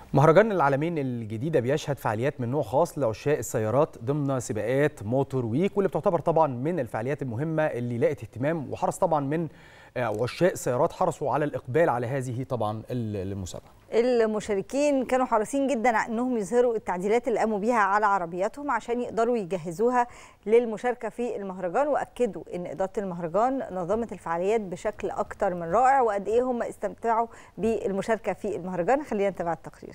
مهرجان العالمين الجديدة بيشهد فعاليات من نوع خاص لعشاق السيارات ضمن سباقات موتور ويك واللي بتعتبر طبعا من الفعاليات المهمة اللي لقت اهتمام وحرص طبعا من عشاق السيارات حرصوا على الإقبال على هذه طبعا المسابقة المشاركين كانوا حريصين جدا على انهم يظهروا التعديلات اللي قاموا بيها على عربياتهم عشان يقدروا يجهزوها للمشاركه في المهرجان واكدوا ان اداره المهرجان نظمت الفعاليات بشكل اكتر من رائع وقد ايه هم استمتعوا بالمشاركه في المهرجان خلينا نتابع التقرير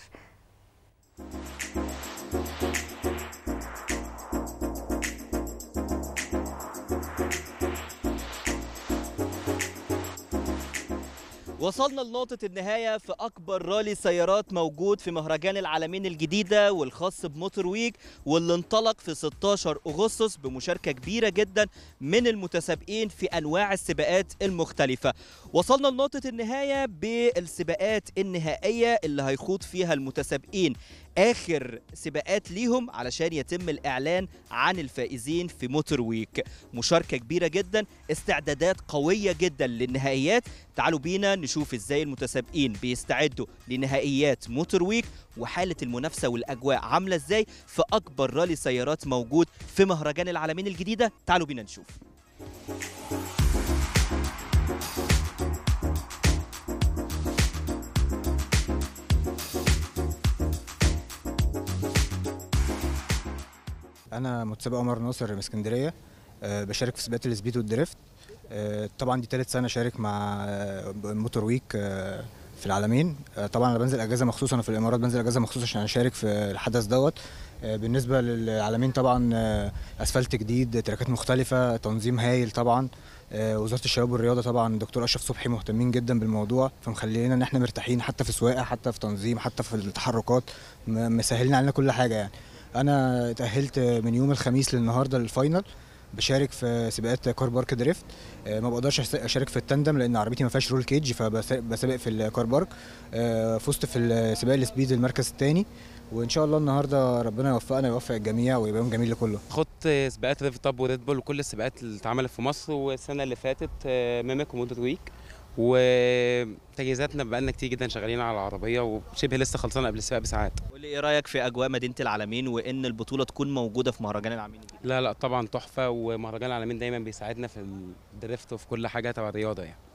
وصلنا لنقطة النهاية في أكبر رالي سيارات موجود في مهرجان العالمين الجديدة والخاص بموتور ويك واللي انطلق في 16 أغسطس بمشاركة كبيرة جدا من المتسابقين في أنواع السباقات المختلفة وصلنا لنقطة النهاية بالسباقات النهائية اللي هيخوض فيها المتسابقين اخر سباقات ليهم علشان يتم الاعلان عن الفائزين في موتور ويك مشاركه كبيره جدا استعدادات قويه جدا للنهائيات تعالوا بينا نشوف ازاي المتسابقين بيستعدوا لنهائيات موتور ويك وحاله المنافسه والاجواء عامله ازاي في اكبر رالي سيارات موجود في مهرجان العالمين الجديده تعالوا بينا نشوف انا متسابق عمر ناصر من اسكندريه أه بشارك في سباقات السبيد والدريفت أه طبعا دي ثالث سنه شارك مع موتور ويك أه في العالمين طبعا انا بنزل اجازه مخصوص انا في الامارات بنزل اجازه مخصوص عشان اشارك في الحدث دوت بالنسبه للعالمين طبعا اسفلت جديد تراكات مختلفه تنظيم هايل طبعا وزاره الشباب والرياضه طبعا دكتور اشرف صبحي مهتمين جدا بالموضوع فمخلينا ان احنا مرتاحين حتى في سواقه حتى في تنظيم حتى في التحركات مسهلين علينا كل حاجه يعني انا اتاهلت من يوم الخميس للنهارده للفاينل بشارك في سباقات كار بارك دريفت ما بقدرش اشارك في التندم لان عربيتي ما فيهاش رول كيج فبسابق في الكار بارك فزت في سباق السبيد المركز الثاني وان شاء الله النهارده ربنا يوفقنا ويوفق الجميع ويبقى يوم جميل لكله خدت سباقات ريف توب وريد بول وكل السباقات اللي اتعملت في مصر والسنه اللي فاتت ميمك ومودر ويك وتجهيزاتنا بقالنا كتير جدا شغالين على العربيه وشبه لسه خلصانه قبل السباق بساعات قول لي ايه رايك في اجواء مدينه العالمين وان البطوله تكون موجوده في مهرجان العالمين الجديد لا لا طبعا تحفه ومهرجان العالمين دايما بيساعدنا في الدريفت وفي كل حاجه تبع الرياضه يعني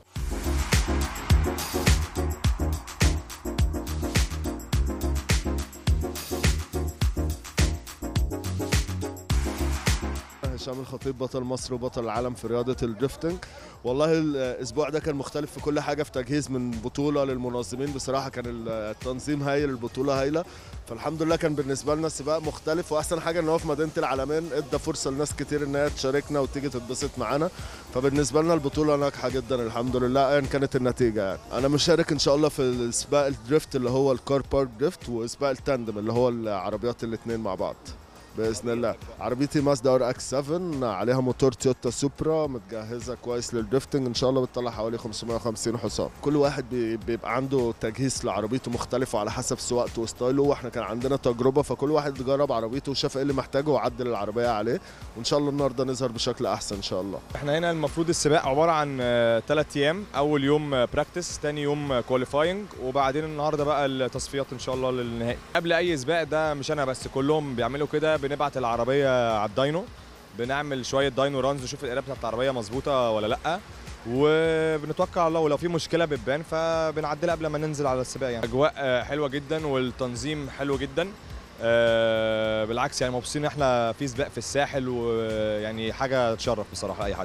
هشام الخطيب بطل مصر وبطل العالم في رياضة الدريفتنج والله الأسبوع ده كان مختلف في كل حاجة في تجهيز من بطولة للمنظمين بصراحة كان التنظيم هايل البطولة هايلة فالحمد لله كان بالنسبة لنا السباق مختلف وأحسن حاجة إن هو في مدينة العالمين إدى فرصة لناس كتير إن هي تشاركنا وتيجي تتبسط معانا فبالنسبة لنا البطولة ناجحة جدا الحمد لله أيا كانت النتيجة يعني أنا مشارك إن شاء الله في سباق الدريفت اللي هو الكار بارك دريفت وسباق التاندم اللي هو العربيات الاثنين مع بعض باذن الله عربيتي مازدا ار اكس 7 عليها موتور تويوتا سوبرا متجهزه كويس للدريفتنج ان شاء الله بتطلع حوالي 550 حصان كل واحد بيبقى عنده تجهيز لعربيته مختلف على حسب سواقته وستايله واحنا كان عندنا تجربه فكل واحد جرب عربيته وشاف ايه اللي محتاجه وعدل العربيه عليه وان شاء الله النهارده نظهر بشكل احسن ان شاء الله احنا هنا المفروض السباق عباره عن ثلاث ايام اول يوم براكتس ثاني يوم كواليفاينج وبعدين النهارده بقى التصفيات ان شاء الله للنهائي قبل اي سباق ده مش انا بس كلهم بيعملوا كده بنبعت العربيه على الداينو بنعمل شويه داينو رانز نشوف القرايه بتاعت العربيه مظبوطه ولا لا وبنتوكل على الله ولو في مشكله بتبان فبنعدلها قبل ما ننزل على السباق يعني اجواء حلوه جدا والتنظيم حلو جدا أه بالعكس يعني مبسوطين احنا في سباق في الساحل ويعني حاجه تشرف بصراحه اي حد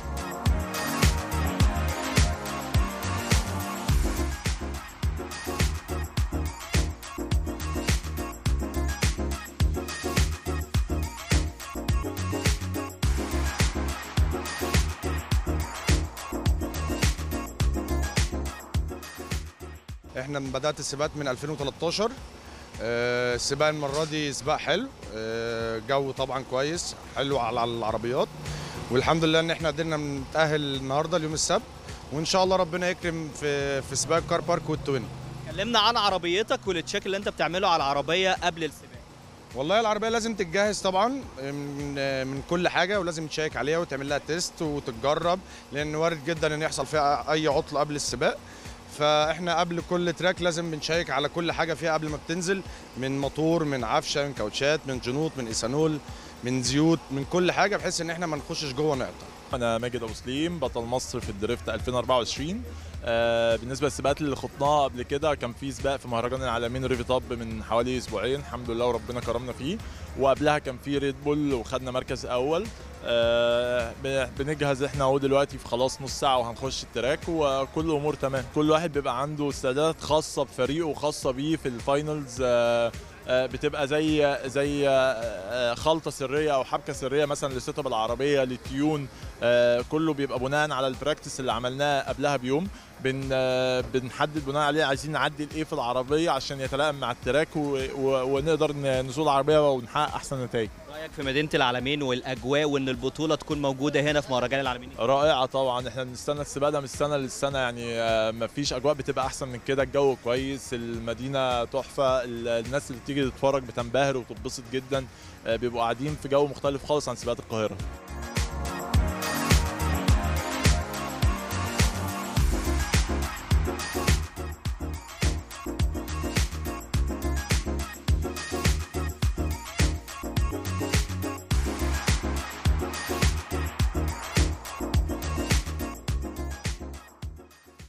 احنا بدات السباقات من 2013 السباق المره دي سباق حلو جو طبعا كويس حلو على العربيات والحمد لله ان احنا قدرنا نتاهل النهارده ليوم السبت وان شاء الله ربنا يكرم في في سباق كار بارك والتوين كلمنا عن عربيتك والتشيك اللي انت بتعمله على العربيه قبل السباق والله العربيه لازم تتجهز طبعا من من كل حاجه ولازم تشيك عليها وتعمل لها تيست وتتجرب لان وارد جدا ان يحصل فيها اي عطل قبل السباق فاحنا قبل كل تراك لازم بنشيك على كل حاجه فيها قبل ما بتنزل من موتور من عفشه من كاوتشات من جنوط من ايثانول من زيوت من كل حاجه بحيث ان احنا ما نخشش جوه نقطع انا ماجد ابو سليم بطل مصر في الدريفت 2024 آه بالنسبه للسباقات اللي خضناها قبل كده كان في سباق في مهرجان العالمين ريفي توب من حوالي اسبوعين الحمد لله وربنا كرمنا فيه وقبلها كان في ريد بول وخدنا مركز اول آه ب- بنجهز احنا اهو دلوقتي في خلاص نص ساعه وهنخش التراك وكل الامور تمام كل واحد بيبقى عنده استعدادات خاصه بفريقه وخاصه بيه في الفاينلز آه آه، بتبقى زي زي آه، آه، خلطه سريه او حبكه سريه مثلا للسيت اب العربيه للتيون آه، كله بيبقى بناء على البراكتس اللي عملناه قبلها بيوم بن آه، بنحدد بناء عليه عايزين نعدل ايه في العربيه عشان يتلائم مع التراك و- و- ونقدر ن- نسوق العربيه ونحقق احسن نتائج رايك في مدينه العالمين والاجواء وان البطوله تكون موجوده هنا في مهرجان العالمين رائعه طبعا احنا بنستنى السباق ده من السنه للسنه يعني آه، مفيش اجواء بتبقى احسن من كده الجو كويس المدينه تحفه ال- الناس اللي بتيجي تتفرج بتنبهر وتتبسط جدا آه، بيبقوا قاعدين في جو مختلف خالص عن سباقات القاهره